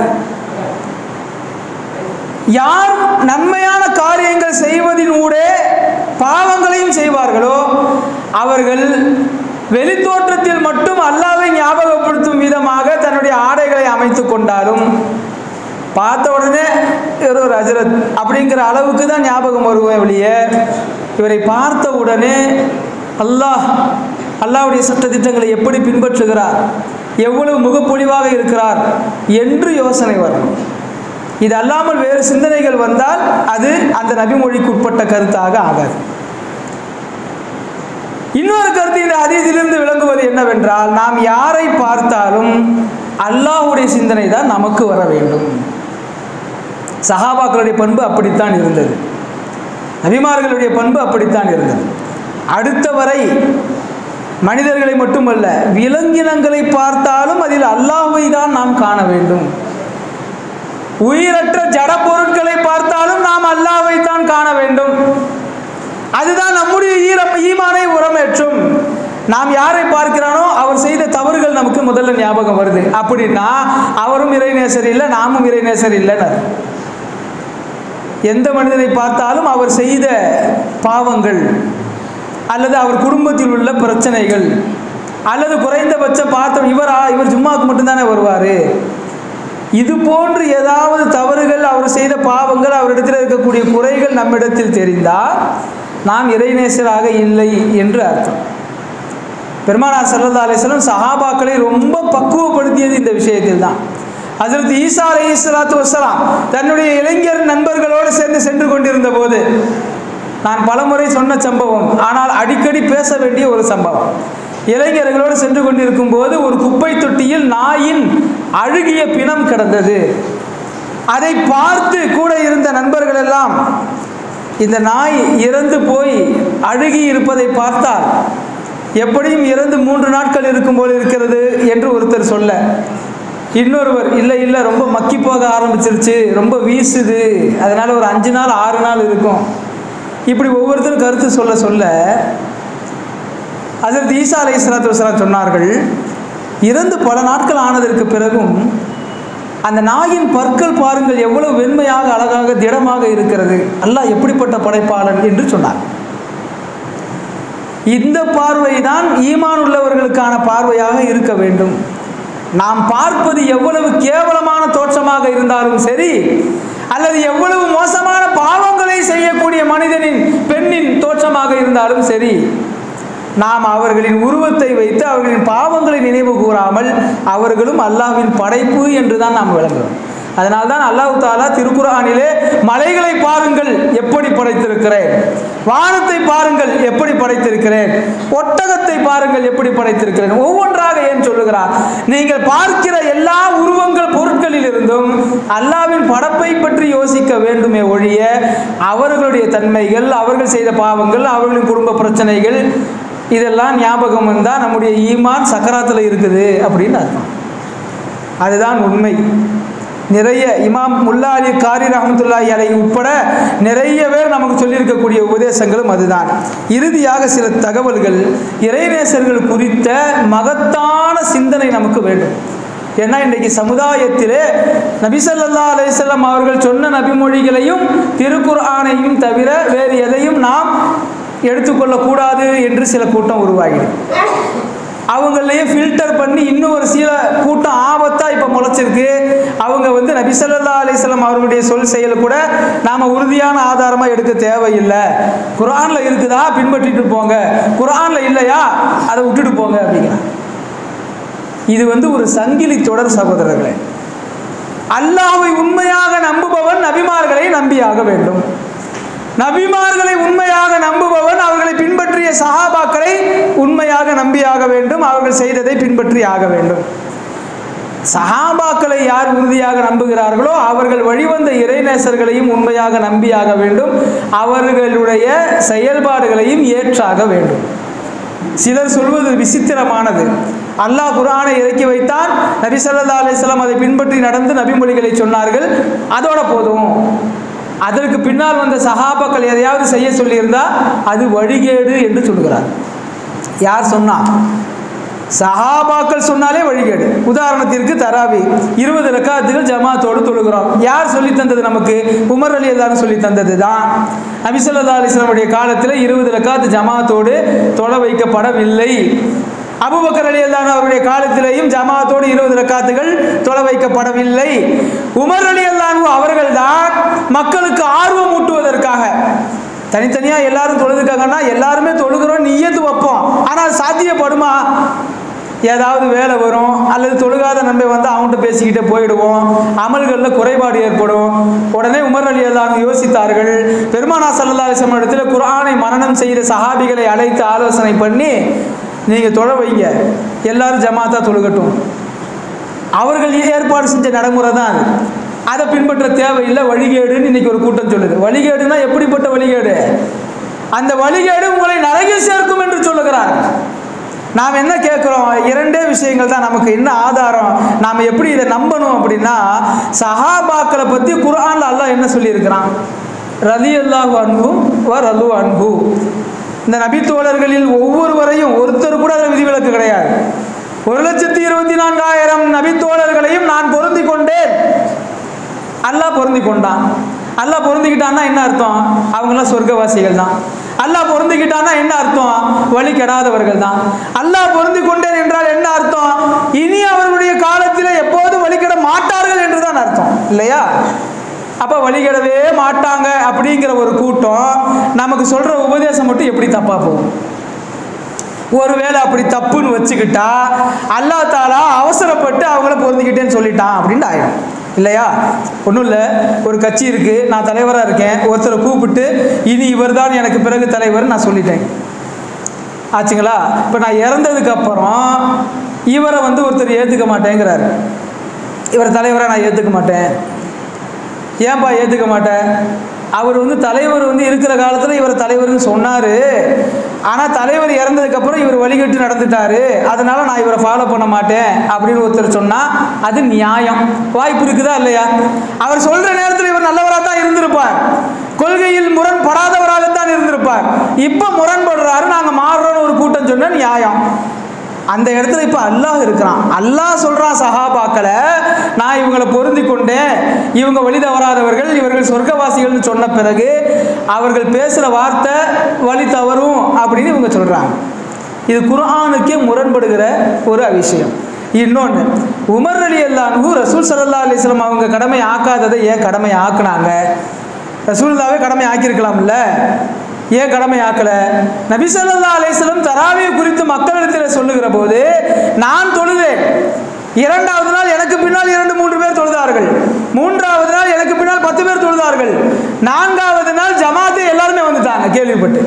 யார் நன்மையான காரியங்கள் செய்வதின் ஊடே பாவங்களையும் செய்வார்களோ அவர்கள் வெளித்தோற்றத்தில் மட்டும் அல்லாவை ஞாபகப்படுத்தும் விதமாக தன்னுடைய ஆடைகளை அமைத்து கொண்டாலும் பார்த்த உடனே ஒரு ஒரு ஹஜரத் அப்படிங்கிற அளவுக்கு தான் ஞாபகம் வருவேன் வெளியே இவரை பார்த்த உடனே அல்லாஹ் அல்லாவுடைய சட்டத்திட்டங்களை எப்படி பின்பற்றுகிறார் எவ்வளவு முகப்பொழிவாக இருக்கிறார் என்று யோசனை வரும் இது அல்லாமல் வேறு சிந்தனைகள் வந்தால் அது அந்த நபிமொழிக்கு உட்பட்ட கருத்தாக ஆகாது இன்னொரு கருத்து இந்த அதீதிலிருந்து விளங்குவது என்னவென்றால் நாம் யாரை பார்த்தாலும் அல்லாஹுடைய சிந்தனை தான் நமக்கு வர வேண்டும் சஹாபாக்களுடைய பண்பு அப்படித்தான் இருந்தது நபிமார்களுடைய பண்பு அப்படித்தான் இருந்தது அடுத்தவரை மனிதர்களை மட்டுமல்ல விலங்கினங்களை பார்த்தாலும் அதில் அல்லாஹுவை தான் நாம் காண வேண்டும் உயிரற்ற ஜட பொருட்களை பார்த்தாலும் நாம் அல்லாவை தான் காண வேண்டும் அதுதான் நம்முடைய ஈரம் ஈமானை உரமேற்றும் நாம் யாரை பார்க்கிறானோ அவர் செய்த தவறுகள் நமக்கு முதல்ல ஞாபகம் வருது அப்படின்னா அவரும் இறைநேசர் இல்லை நாமும் இறைநேசர் இல்லைன்னு எந்த மனிதனை பார்த்தாலும் அவர் செய்த பாவங்கள் அல்லது அவர் குடும்பத்தில் உள்ள பிரச்சனைகள் அல்லது குறைந்தபட்ச பார்த்தோம் இவரா இவர் ஜும்மாவுக்கு மட்டும்தானே வருவார் இது போன்று ஏதாவது தவறுகள் அவர் செய்த பாவங்கள் அவரிடத்தில் இருக்கக்கூடிய குறைகள் நம்மிடத்தில் தெரிந்தால் நாம் இறைநேசராக இல்லை என்று அர்த்தம் பெருமானார் சல்லா அலிஸ்லம் சஹாபாக்களை ரொம்ப பக்குவப்படுத்தியது இந்த விஷயத்தில் தான் ஹசரத் ஈசா அலி இஸ்லாத்து வசலாம் தன்னுடைய இளைஞர் நண்பர்களோடு சேர்ந்து சென்று கொண்டிருந்த போது நான் பலமுறை சொன்ன சம்பவம் ஆனால் அடிக்கடி பேச வேண்டிய ஒரு சம்பவம் இளைஞர்களோடு சென்று கொண்டிருக்கும் போது ஒரு குப்பை தொட்டியில் நாயின் அழுகிய பிணம் கிடந்தது அதை பார்த்து கூட இருந்த நண்பர்கள் எல்லாம் இந்த நாய் இறந்து போய் அழுகி இருப்பதை பார்த்தால் எப்படியும் இறந்து மூன்று நாட்கள் இருக்கும் போல் இருக்கிறது என்று ஒருத்தர் சொல்ல இன்னொருவர் இல்லை இல்லை ரொம்ப மக்கி போக ஆரம்பிச்சிருச்சு ரொம்ப வீசுது அதனால் ஒரு அஞ்சு நாள் ஆறு நாள் இருக்கும் இப்படி ஒவ்வொருத்தரும் கருத்து சொல்ல சொல்ல அதற்கு ஈசா அலை இஸ்லாத்து வசலாம் சொன்னார்கள் இறந்து பல நாட்கள் ஆனதற்கு பிறகும் அந்த நாயின் பற்கள் பாருங்கள் எவ்வளவு வெண்மையாக அழகாக திடமாக இருக்கிறது அல்லாஹ் எப்படிப்பட்ட படைப்பாளன் என்று சொன்னார் இந்த பார்வை தான் ஈமான் உள்ளவர்களுக்கான பார்வையாக இருக்க வேண்டும் நாம் பார்ப்பது எவ்வளவு கேவலமான தோற்றமாக இருந்தாலும் சரி அல்லது எவ்வளவு மோசமான பாவங்களை செய்யக்கூடிய மனிதனின் பெண்ணின் தோற்றமாக இருந்தாலும் சரி நாம் அவர்களின் உருவத்தை வைத்து அவர்களின் பாவங்களை நினைவு கூறாமல் அவர்களும் அல்லாஹ்வின் படைப்பு என்று தான் நாம் விளங்குகிறோம் அதனால் தான் அல்லாஹ் தாலா திருக்குர்ஆனிலே மலைகளை பாருங்கள் எப்படி படைத்திருக்கிறேன் வானத்தை பாருங்கள் எப்படி படைத்திருக்கிறேன் ஒட்டகத்தை பாருங்கள் எப்படி படைத்திருக்கிறேன் ஒவ்வொன்றாக ஏன் சொல்லுகிறார் நீங்கள் பார்க்கிற எல்லா உருவங்கள் பொருட்களில் இருந்தும் அல்லாவின் படைப்பை பற்றி யோசிக்க வேண்டுமே ஒழிய அவர்களுடைய தன்மைகள் அவர்கள் செய்த பாவங்கள் அவர்களின் குடும்ப பிரச்சனைகள் இதெல்லாம் ஞாபகம் வந்தால் நம்முடைய ஈமான் சக்கராத்தில் இருக்குது அப்படின்னு அர்த்தம் அதுதான் உண்மை நிறைய இமாம் முல்லா அலி காரி ரஹமத்துல்லாஹி அலை உட்பட நிறைய பேர் நமக்கு சொல்லியிருக்கக்கூடிய உபதேசங்களும் அதுதான் இறுதியாக சில தகவல்கள் இறைநேசர்கள் குறித்த மகத்தான சிந்தனை நமக்கு வேண்டும் ஏன்னா இன்றைக்கு சமுதாயத்திலே நபிசல்லா அலையம் அவர்கள் சொன்ன நபிமொழிகளையும் திருக்குர்ஆனையும் தவிர வேறு எதையும் நாம் எடுத்துக்கொள்ளக்கூடாது என்று சில கூட்டம் உருவாகிடுது அவங்களையே ஃபில்டர் பண்ணி இன்னும் ஒரு சில கூட்டம் ஆபத்தாக இப்போ முளைச்சிருக்கு அவங்க வந்து நபிசல்லா அலிஸ்லாம் அவர்களுடைய சொல் செயல் கூட நாம் உறுதியான ஆதாரமாக எடுக்க தேவையில்லை குரானில் இருக்குதா பின்பற்றிட்டு போங்க குரானில் இல்லையா அதை விட்டுட்டு போங்க அப்படிங்கிறாங்க இது வந்து ஒரு சங்கிலி தொடர் சகோதரர்களே அல்லாஹ்வை உண்மையாக நம்புபவன் நபிமார்களை நம்பியாக வேண்டும் நபிமார்களை உண்மையாக நம்புபவன் அவர்களை பின்பற்றிய சஹாபாக்களை உண்மையாக நம்பியாக வேண்டும் அவர்கள் செய்ததை பின்பற்றி ஆக வேண்டும் சஹாபாக்களை யார் உறுதியாக நம்புகிறார்களோ அவர்கள் வழிவந்த இறைநேசர்களையும் உண்மையாக நம்பியாக வேண்டும் அவர்களுடைய செயல்பாடுகளையும் ஏற்றாக வேண்டும் சிலர் சொல்வது விசித்திரமானது அல்லாஹ் குரானை இறக்கி வைத்தான் நபி ஸல்லல்லாஹு அலைஹி வஸல்லம் அதை பின்பற்றி நடந்து நபிமொழிகளை சொன்னார்கள் அதோட போதும் அதற்கு பின்னால் வந்த சஹாபாக்கள் எதையாவது செய்ய சொல்லியிருந்தா அது வழிகேடு என்று சொல்கிறார் யார் சொன்னா சஹாபாக்கள் சொன்னாலே வழிகேடு உதாரணத்திற்கு தராவி இருபது ரக்காத்துகள் ஜமாத்தோடு தொழுகிறோம் யார் சொல்லி தந்தது நமக்கு உமர் அலி எல்லாரும் சொல்லி தந்தது தான் நபிசல்லா அலிஸ்லாமுடைய காலத்தில் இருபது ரக்காத்து ஜமாத்தோடு தொலை வைக்கப்படவில்லை அபுபக்கர் அலி அல்லான் அவருடைய காலத்திலேயும் ஜமாத்தோடு இருபது ரக்காத்துகள் தொலை வைக்கப்படவில்லை உமர் அலி அல்லான் அவர்கள் தான் மக்களுக்கு ஆர்வம் ஊட்டுவதற்காக தனித்தனியாக எல்லாரும் தொழுதுக்காங்கன்னா எல்லாருமே தொழுகிறோம் நீயத்து வைப்போம் ஆனால் அது சாத்தியப்படுமா ஏதாவது வேலை வரும் அல்லது தொழுகாத நம்பை வந்து அவன்கிட்ட பேசிக்கிட்டே போயிடுவோம் அமல்களில் குறைபாடு ஏற்படும் உடனே உமர் அலி அல்லாஹ் யோசித்தார்கள் பெருமானா சல்லா அலிஸ்லாம் இடத்துல குர்ஆனை மரணம் செய்த சஹாபிகளை அழைத்து ஆலோசனை பண்ணி நீங்கள் தொழ வைங்க எல்லாரும் ஜமாத்தா தொழுகட்டும் அவர்கள் ஏற்பாடு செஞ்ச நடைமுறை தான் அது அதை பின்பற்ற தேவையில்லை வழிகேடுன்னு இன்னைக்கு ஒரு கூட்டம் சொல்லுது வழிகேடுனா எப்படிப்பட்ட வழிகேடு அந்த வழிகேடு உங்களை நரகில் சேர்க்கும் என்று சொல்லுகிறார் நாம் என்ன கேட்குறோம் இரண்டே விஷயங்கள் தான் நமக்கு என்ன ஆதாரம் நாம் எப்படி இதை நம்பணும் அப்படின்னா சஹாபாக்களை பற்றி குர்ஆன்ல அல்லாஹ் என்ன சொல்லியிருக்கிறான் ரலி அல்லாஹு அன்பு வ ரலு அன்பு இந்த நபித்தோழர்களில் ஒவ்வொருவரையும் ஒருத்தர் கூட அதில் விதிவிலக்கு கிடையாது ஒரு லட்சத்தி இருபத்தி நான்காயிரம் நபித்தோழர்களையும் நான் பொருந்தி கொண்டேன் அல்லாஹ் பொருந்தி கொண்டான் அல்லாஹ் பொருந்திக்கிட்டான்னா என்ன அர்த்தம் அவங்களாம் சொர்க்கவாசிகள் தான் அல்லாஹ் பொருந்திக்கிட்டான்னா என்ன அர்த்தம் வழி கெடாதவர்கள் தான் அல்லாஹ் பொருந்தி கொண்டேன் என்றால் என்ன அர்த்தம் இனி அவர்களுடைய காலத்தில் எப்போதும் வழிகெட மாட்டார்கள் என்று தான் அர்த்தம் இல்லையா அப்போ வழிகெடவே மாட்டாங்க அப்படிங்கிற ஒரு கூட்டம் நமக்கு சொல்கிற உபதேசம் மட்டும் எப்படி தப்பாக போகும் ஒருவேளை அப்படி தப்புன்னு வச்சுக்கிட்டா அல்லா தாலா அவசரப்பட்டு அவங்கள பொருந்திக்கிட்டேன்னு சொல்லிட்டான் அப்படின்னு ஆயிடும் இல்லையா ஒன்றும் இல்லை ஒரு கட்சி இருக்குது நான் தலைவராக இருக்கேன் ஒருத்தரை கூப்பிட்டு இனி இவர் தான் எனக்கு பிறகு தலைவர் நான் சொல்லிட்டேன் ஆச்சுங்களா இப்போ நான் இறந்ததுக்கு அப்புறம் இவரை வந்து ஒருத்தர் ஏற்றுக்க மாட்டேங்கிறாரு இவர் தலைவரை நான் ஏற்றுக்க மாட்டேன் ஏன்பா ஏற்றுக்க மாட்டேன் அவர் வந்து தலைவர் வந்து இருக்கிற காலத்தில் இவர் தலைவர்னு சொன்னார் ஆனால் தலைவர் இறந்ததுக்கப்புறம் இவர் வழிகட்டு நடந்துட்டாரு அதனால நான் இவரை ஃபாலோ பண்ண மாட்டேன் அப்படின்னு ஒருத்தர் சொன்னால் அது நியாயம் வாய்ப்பு இருக்குதா இல்லையா அவர் சொல்கிற நேரத்தில் இவர் நல்லவராக தான் இருந்திருப்பார் கொள்கையில் முரண்படாதவராகத்தான் இருந்திருப்பார் இப்போ முரண்படுறாரு நாங்கள் மாறுறோன்னு ஒரு கூட்டம் சொன்னால் நியாயம் அந்த இடத்துல இப்போ அல்லாஹ் இருக்கிறான் அல்லாஹ் சொல்கிறான் சஹாபாக்களை நான் இவங்களை பொருந்தி கொண்டேன் இவங்க வழி தவறாதவர்கள் இவர்கள் சொர்க்கவாசிகள்னு சொன்ன பிறகு அவர்கள் பேசுகிற வார்த்தை வழி தவறும் அப்படின்னு இவங்க சொல்கிறாங்க இது குர்ஆனுக்கே முரண்படுகிற ஒரு விஷயம் இன்னொன்று உமர் அலி அல்லான்ஹு ரசூல் சல்லா அலிஸ்லாம் அவங்க கடமை ஆக்காததை ஏன் கடமை ஆக்குனாங்க ரசூல்லாவே கடமை ஆக்கியிருக்கலாம்ல ஏன் கடமை ஆக்கல நபி ஸல்லல்லாஹு அலைஹி வஸல்லம் தராவிய குறித்து மக்களிடத்தில் சொல்லுகிற போது நான் தொழுதேன் இரண்டாவது நாள் எனக்கு பின்னால் இரண்டு மூன்று பேர் தொழுதார்கள் மூன்றாவது நாள் எனக்கு பின்னால் பத்து பேர் தொழுதார்கள் நான்காவது நாள் ஜமாத்து எல்லாருமே வந்துட்டாங்க கேள்விப்பட்டு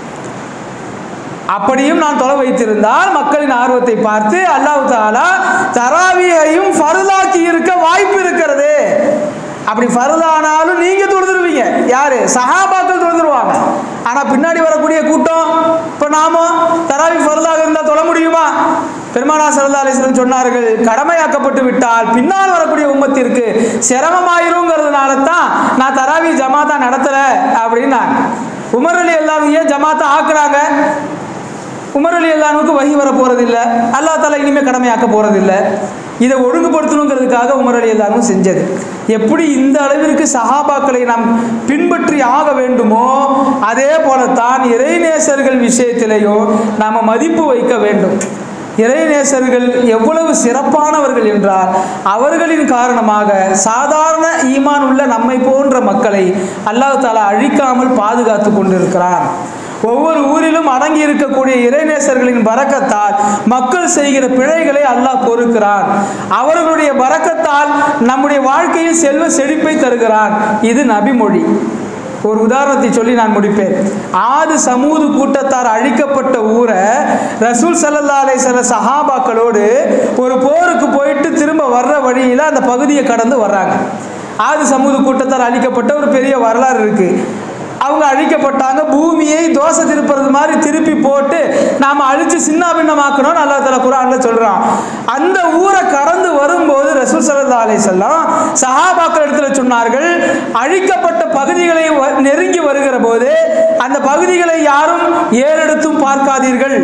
அப்படியும் நான் தொலை வைத்திருந்தால் மக்களின் ஆர்வத்தை பார்த்து அல்லாஹ் தாலா தராவியையும் ஃபர்தாக்கி இருக்க வாய்ப்பு இருக்கிறது அப்படி ஃபர்தானாலும் நீங்க தொழுதுருவீங்க யாரு சஹாபாக்கள் தொழுதுருவாங்க ஆனா பின்னாடி வரக்கூடிய கூட்டம் இப்ப நாம தராவி ஃபர்தாக இருந்தா தொழ முடியுமா பெருமானா சல்லா அலிஸ்லம் சொன்னார்கள் கடமையாக்கப்பட்டு விட்டால் பின்னால் வரக்கூடிய உம்மத்திற்கு சிரமமாயிருங்கிறதுனால தான் நான் தராவி ஜமாத்தா நடத்தல அப்படின்னாங்க உமர் அலி எல்லாரும் ஏன் ஜமாத்தா ஆக்குறாங்க உமர் அலி அல்லானுக்கு வகி வர போகிறதில்ல அல்லா தாலா இனிமேல் கடமையாக்க போகிறதில்ல இதை ஒழுங்குபடுத்தணுங்கிறதுக்காக உமர் அலி அல்லானும் செஞ்சது எப்படி இந்த அளவிற்கு சஹாபாக்களை நாம் பின்பற்றி ஆக வேண்டுமோ அதே போலத்தான் இறைநேசர்கள் விஷயத்திலேயும் நாம் மதிப்பு வைக்க வேண்டும் இறைநேசர்கள் எவ்வளவு சிறப்பானவர்கள் என்றால் அவர்களின் காரணமாக சாதாரண ஈமான் உள்ள நம்மை போன்ற மக்களை அல்லாஹ் தாலா அழிக்காமல் பாதுகாத்து கொண்டிருக்கிறார் ஒவ்வொரு ஊரிலும் அடங்கி இருக்கக்கூடிய இறைநேசர்களின் பறக்கத்தால் மக்கள் செய்கிற பிழைகளை அல்லாஹ் பொறுக்கிறான் அவர்களுடைய பறக்கத்தால் நம்முடைய வாழ்க்கையில் செல்வ செழிப்பை தருகிறான் இது நபிமொழி ஒரு உதாரணத்தை சொல்லி நான் முடிப்பேன் ஆது சமூது கூட்டத்தார் அழிக்கப்பட்ட ஊரை ரசூல் சல்லல்லா அலைஹிஸ்ஸலாம் சஹாபாக்களோடு ஒரு போருக்கு போயிட்டு திரும்ப வர்ற வழியில் அந்த பகுதியை கடந்து வர்றாங்க ஆது சமூது கூட்டத்தார் அழிக்கப்பட்ட ஒரு பெரிய வரலாறு இருக்கு அவங்க அழிக்கப்பட்டாங்க பூமியை தோசை திருப்புறது மாதிரி திருப்பி போட்டு நாம் அழிச்சு சின்ன பின்னமாக்கணும்னு அல்லா தலா குரான்ல சொல்றான் அந்த ஊரை கடந்து வரும்போது ரசூல் சல்லா அலைஹிஸ்ஸலாம் சஹாபாக்கள் இடத்துல சொன்னார்கள் அழிக்கப்பட்ட பகுதிகளை வ- நெருங்கி வருகிற போது அந்த பகுதிகளை யாரும் ஏறெடுத்தும் பார்க்காதீர்கள்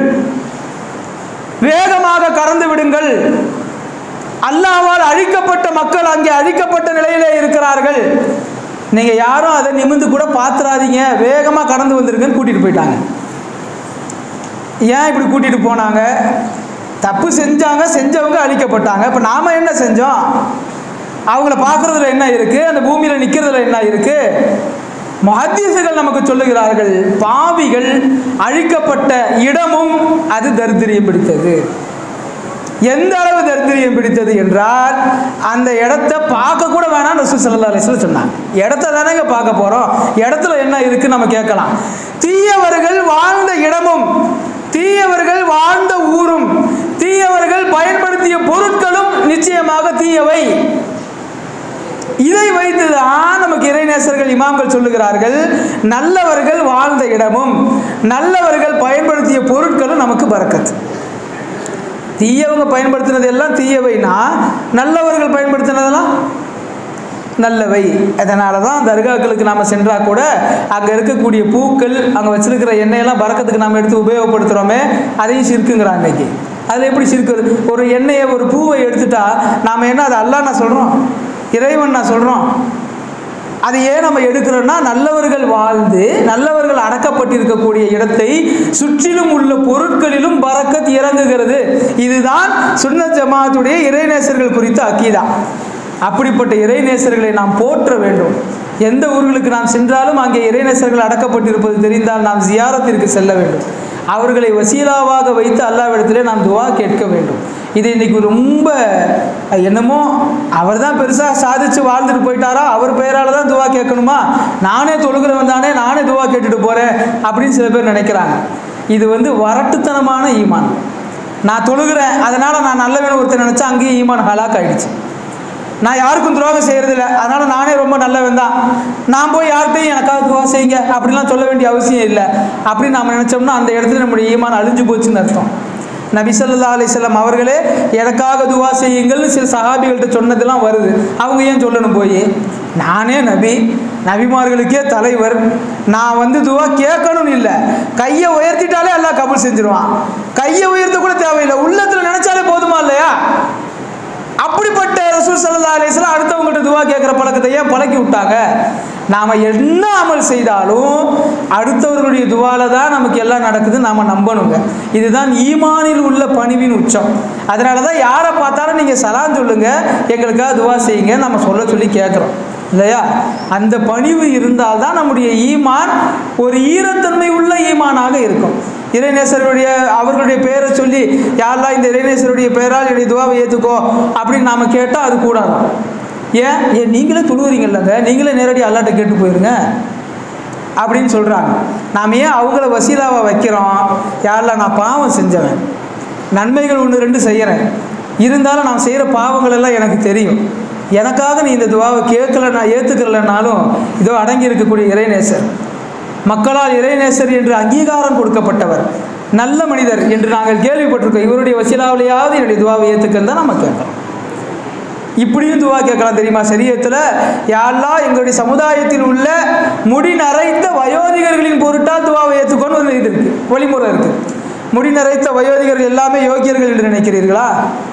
வேகமாக கடந்து விடுங்கள் அல்லாவால் அழிக்கப்பட்ட மக்கள் அங்கே அழிக்கப்பட்ட நிலையிலே இருக்கிறார்கள் நீங்க யாரும் அதை நிமிந்து கூட பாத்துறாதீங்க வேகமா கடந்து வந்திருக்குன்னு கூட்டிட்டு போயிட்டாங்க ஏன் இப்படி கூட்டிட்டு போனாங்க தப்பு செஞ்சாங்க செஞ்சவங்க அழிக்கப்பட்டாங்க இப்போ நாம என்ன செஞ்சோம் அவங்கள பார்க்கறதுல என்ன இருக்கு அந்த பூமியில நிக்கிறதுல என்ன இருக்கு மஹத்தீசுகள் நமக்கு சொல்லுகிறார்கள் பாவிகள் அழிக்கப்பட்ட இடமும் அது தரித்திரியம் பிடித்தது எந்த அளவு தரித்திரியம் பிடித்தது என்றால் அந்த இடத்த பார்க்க கூட வேணாம் ரசூல் ஸல்லல்லாஹு அலைஹி வஸல்லம் சொன்னாங்க இடத்த தானேங்க பார்க்க போறோம் இடத்துல என்ன இருக்கு நம்ம கேட்கலாம் தீயவர்கள் வாழ்ந்த இடமும் தீயவர்கள் வாழ்ந்த ஊரும் தீயவர்கள் பயன்படுத்திய பொருட்களும் நிச்சயமாக தீயவை இதை வைத்துதான் நமக்கு இறைநேசர்கள் இமாம்கள் சொல்லுகிறார்கள் நல்லவர்கள் வாழ்ந்த இடமும் நல்லவர்கள் பயன்படுத்திய பொருட்களும் நமக்கு பறக்கத்து தீயவங்க பயன்படுத்தினது எல்லாம் தீயவைனா நல்லவர்கள் பயன்படுத்தினதெல்லாம் நல்லவை அதனால தான் தர்காக்களுக்கு நாம் சென்றால் கூட அங்கே இருக்கக்கூடிய பூக்கள் அங்கே வச்சிருக்கிற எண்ணெயெல்லாம் பறக்கத்துக்கு நாம் எடுத்து உபயோகப்படுத்துகிறோமே அதையும் சிறுக்குங்கிறான் இன்னைக்கு அதில் எப்படி சிறுக்கு ஒரு எண்ணெயை ஒரு பூவை எடுத்துட்டா நாம் என்ன அது அல்லா நான் சொல்கிறோம் இறைவன் நான் சொல்கிறோம் அதை ஏன் நம்ம எடுக்கிறோம்னா நல்லவர்கள் வாழ்ந்து நல்லவர்கள் அடக்கப்பட்டிருக்கக்கூடிய இடத்தை சுற்றிலும் உள்ள பொருட்களிலும் பறக்கத் இறங்குகிறது இதுதான் சுன்னத் ஜமாத்துடைய இறைநேசர்கள் குறித்த அக்கீதா அப்படிப்பட்ட இறைநேசர்களை நாம் போற்ற வேண்டும் எந்த ஊர்களுக்கு நாம் சென்றாலும் அங்கே இறைநேசர்கள் அடக்கப்பட்டிருப்பது தெரிந்தால் நாம் ஜியாரத்திற்கு செல்ல வேண்டும் அவர்களை வசீலாவாக வைத்து அல்லாவிடத்திலே நாம் துவா கேட்க வேண்டும் இது இன்னைக்கு ரொம்ப என்னமோ அவர் தான் பெருசாக சாதிச்சு வாழ்ந்துட்டு போயிட்டாரா அவர் பெயரால் தான் துவா கேட்கணுமா நானே தொழுகிறவன் தானே நானே துவா கேட்டுட்டு போகிறேன் அப்படின்னு சில பேர் நினைக்கிறாங்க இது வந்து வரட்டுத்தனமான ஈமான் நான் தொழுகிறேன் அதனால் நான் நல்லவன் ஒருத்தர் நினச்சா அங்கேயும் ஈமான் ஹலாக் ஆயிடுச்சு நான் யாருக்கும் துரோகம் செய்யறதில்ல அதனால நானே ரொம்ப நல்லவன் தான் நான் போய் யார்கிட்டையும் எனக்காக துவா செய்யுங்க அப்படிலாம் சொல்ல வேண்டிய அவசியம் இல்லை அப்படின்னு நாம் நினச்சோம்னா அந்த இடத்துல நம்முடைய ஈமான் அழிஞ்சு போச்சுன்னு அர்த்தம் நபி ஸல்லல்லாஹு அலைஹி வஸல்லம் அவர்களே எனக்காக துவா செய்யுங்கள்னு சில சஹாபிகள்கிட்ட சொன்னதெல்லாம் வருது அவங்க ஏன் சொல்லணும் போய் நானே நபி நபிமார்களுக்கே தலைவர் நான் வந்து துவா கேட்கணும்னு இல்லை கையை உயர்த்திட்டாலே எல்லாம் கபூல் செஞ்சிருவான் கையை உயர்த்த கூட தேவையில்லை உள்ளத்தில் நினைச்சாலே போதுமா இல்லையா அப்படிப்பட்ட ரசூல் சல்லா அலிஸ்லாம் அடுத்தவங்கள்ட்ட துவா கேட்குற பழக்கத்தை ஏன் பழக்கி விட்டாங்க நாம் என்ன அமல் செய்தாலும் அடுத்தவர்களுடைய துவால தான் நமக்கு எல்லாம் நடக்குது நாம் நம்பணுங்க இதுதான் ஈமானில் உள்ள பணிவின் உச்சம் அதனால தான் யாரை பார்த்தாலும் நீங்கள் சலான் சொல்லுங்க எங்களுக்காக துவா செய்யுங்க நம்ம சொல்ல சொல்லி கேட்குறோம் இல்லையா அந்த பணிவு இருந்தால்தான் நம்முடைய ஈமான் ஒரு ஈரத்தன்மை உள்ள ஈமானாக இருக்கும் இறைநேசருடைய அவர்களுடைய பெயரை சொல்லி யாரெல்லாம் இந்த இறைநேசருடைய பெயரால் என்னுடைய துவாவை ஏற்றுக்கோ அப்படின்னு நாம் கேட்டால் அது கூடாதான் ஏன் ஏன் நீங்களே தொழுவுறீங்கல்லங்க நீங்களே நேரடி அல்லாட்ட கேட்டு போயிருங்க அப்படின்னு சொல்கிறாங்க நாம் ஏன் அவங்கள வசீலாவை வைக்கிறோம் யாரெல்லாம் நான் பாவம் செஞ்சவன் நன்மைகள் ஒன்று ரெண்டு செய்கிறேன் இருந்தாலும் நான் செய்கிற பாவங்கள் எல்லாம் எனக்கு தெரியும் எனக்காக நீ இந்த துவாவை கேட்கல நான் ஏற்றுக்கலனாலும் இதோ அடங்கி இருக்கக்கூடிய இறைநேசர் மக்களால் இறைநேசர் என்று அங்கீகாரம் கொடுக்கப்பட்டவர் நல்ல மனிதர் என்று நாங்கள் கேள்விப்பட்டிருக்கோம் இவருடைய வசீலாவிலேயாவது என்னுடைய துவாவை ஏற்றுக்கன்னு தான் நம்ம கேட்கலாம் இப்படியும் துவா கேட்கலாம் தெரியுமா சரியத்தில் யாரெல்லாம் எங்களுடைய சமுதாயத்தில் உள்ள முடி நரைத்த வயோதிகர்களின் பொருட்டால் துவாவை ஏற்றுக்கொண்டு ஒரு இது இருக்குது வழிமுறை இருக்குது முடி நரைத்த வயோதிகர்கள் எல்லாமே யோகியர்கள் என்று நினைக்கிறீர்களா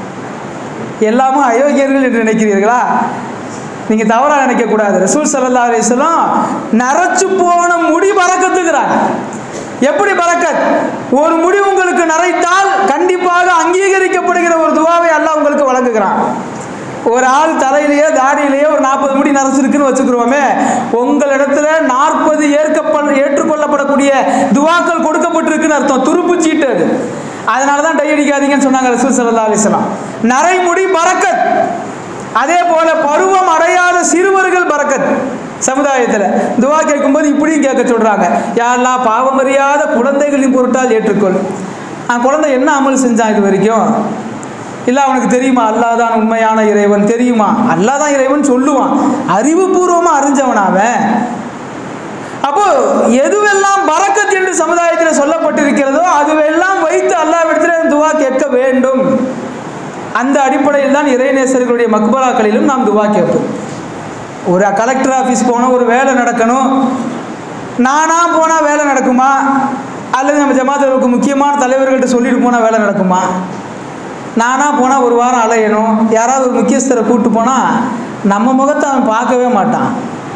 எல்லாமும் அயோக்கியர்கள் என்று நினைக்கிறீர்களா நீங்கள் தவறாக நினைக்கக்கூடாது ரசூல் சல்லா அலிஸ்லாம் நரைச்சு போன முடி பறக்கத்துக்கிறாங்க எப்படி பறக்கத் ஒரு முடி உங்களுக்கு நரைத்தால் கண்டிப்பாக அங்கீகரிக்கப்படுகிற ஒரு துவாவை அல்லாஹ் உங்களுக்கு வழங்குகிறான் ஒரு ஆள் தலையிலேயே தாடியிலேயே ஒரு நாற்பது முடி நரைச்சிருக்குன்னு வச்சுக்கிறோமே உங்களிடத்துல நாற்பது ஏற்கப்பட ஏற்றுக்கொள்ளப்படக்கூடிய துவாக்கள் கொடுக்கப்பட்டிருக்குன்னு அர்த்தம் துருப்பு சீட்டு அது அதனால தான் டை அடிக்காதீங்கன்னு சொன்னாங்க ரசூல் சல்லா அலிஸ்லாம் நரைமுடி பறக்கத் அதே போல பருவம் அடையாத சிறுவர்கள் பறக்கத் சமுதாயத்தில் துவா கேட்கும்போது இப்படியும் கேட்க சொல்கிறாங்க யாரெல்லாம் பாவம் அறியாத குழந்தைகளின் பொருட்டால் ஏற்றுக்கொள் ஆ குழந்தை என்ன அமல் செஞ்சான் இது வரைக்கும் இல்லை அவனுக்கு தெரியுமா அல்லாஹ் தான் உண்மையான இறைவன் தெரியுமா அல்லாஹ் தான் இறைவன் சொல்லுவான் அறிவுபூர்வமாக அறிஞ்சவன் அவன் அப்போ எதுவெல்லாம் பறக்கத் என்று சமுதாயத்தில் சொல்லப்பட்டிருக்கிறதோ அதுவெல்லாம் வைத்து அல்லாவிடத்தில் துவா கேட்க வேண்டும் அந்த அடிப்படையில் தான் இறைநேசர்களுடைய மக்பராக்களிலும் நாம் துவா கேட்போம் ஒரு கலெக்டர் ஆஃபீஸ் போனால் ஒரு வேலை நடக்கணும் நானாக போனால் வேலை நடக்குமா அல்லது நம்ம ஜமாத்தருக்கு முக்கியமான தலைவர்கள்ட்ட சொல்லிட்டு போனால் வேலை நடக்குமா நானாக போனால் ஒரு வாரம் அலையணும் யாராவது ஒரு முக்கியஸ்தரை கூப்பிட்டு போனால் நம்ம முகத்தை அவன் பார்க்கவே மாட்டான்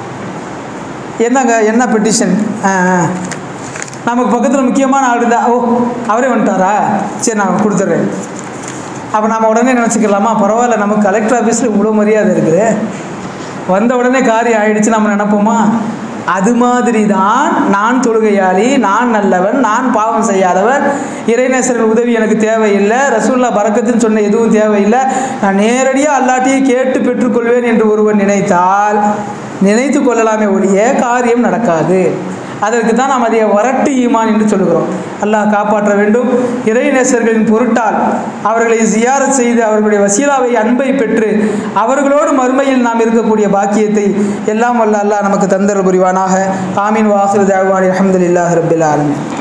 என்னங்க என்ன பெட்டிஷன் ஆ ஆ. நமக்கு பக்கத்தில் முக்கியமான ஆள் இருந்தா ஓ அவரே வந்துட்டாரா சரி நான் கொடுத்துட்றேன் அப்போ நம்ம உடனே நினச்சிக்கலாமா பரவாயில்ல நமக்கு கலெக்டர் ஆஃபீஸில் இவ்வளோ மரியாதை இருக்குது வந்த உடனே காரியம் ஆயிடுச்சு நம்ம நினைப்போமா அது மாதிரி தான் நான் தொழுகையாளி நான் நல்லவன் நான் பாவம் செய்யாதவன் இறைநேசர்கள் உதவி எனக்கு தேவையில்லை ரசூல்லா பறக்கத்துன்னு சொன்ன எதுவும் தேவையில்லை நான் நேரடியாக அல்லாட்டியே கேட்டு பெற்றுக்கொள்வேன் என்று ஒருவன் நினைத்தால் நினைத்து கொள்ளலாமே ஒழிய காரியம் நடக்காது அதற்கு தான் நாம் அதை வரட்டு ஈமான் என்று சொல்கிறோம் அல்லாஹ் காப்பாற்ற வேண்டும் இறைநேசர்களின் பொருட்டால் அவர்களை ஜியாரத் செய்து அவர்களுடைய வசீலாவை அன்பை பெற்று அவர்களோடு மறுமையில் நாம் இருக்கக்கூடிய பாக்கியத்தை எல்லாம் வல்ல அல்லாஹ் நமக்கு தந்தர் புரிவானாக ஆமீன் வாசல் தேவானி அஹமதுல்லாஹ் ரபில் ஆலமின்